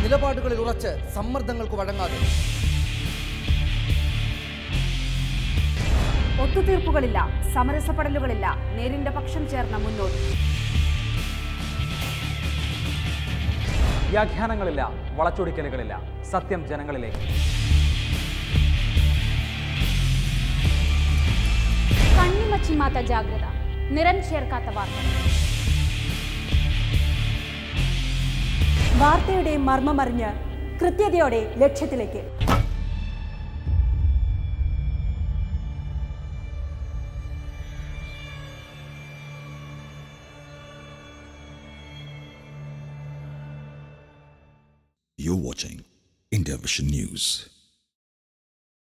നിലപാടുകളിൽ ഉറച്ച് സമ്മർദ്ദങ്ങൾക്ക് വഴങ്ങാതെ ഒത്തുതീർപ്പുകളില്ല സമരസപ്പെടലുകളില്ല നേരിന്റെ പക്ഷം ചേർന്ന മുന്നോട്ട് വ്യാഖ്യാനങ്ങളില്ല വളച്ചൊടിക്കലുകളില്ല സത്യം ജനങ്ങളിലേക്ക് കണ്ണിമച്ചിമാത്ത ജാഗ്രത നിറം ചേർക്കാത്ത വാർത്ത വാർത്തയുടെ മർമ്മമറിഞ്ഞ് കൃത്യതയോടെ ലക്ഷ്യത്തിലേക്ക് You're watching India Vision News.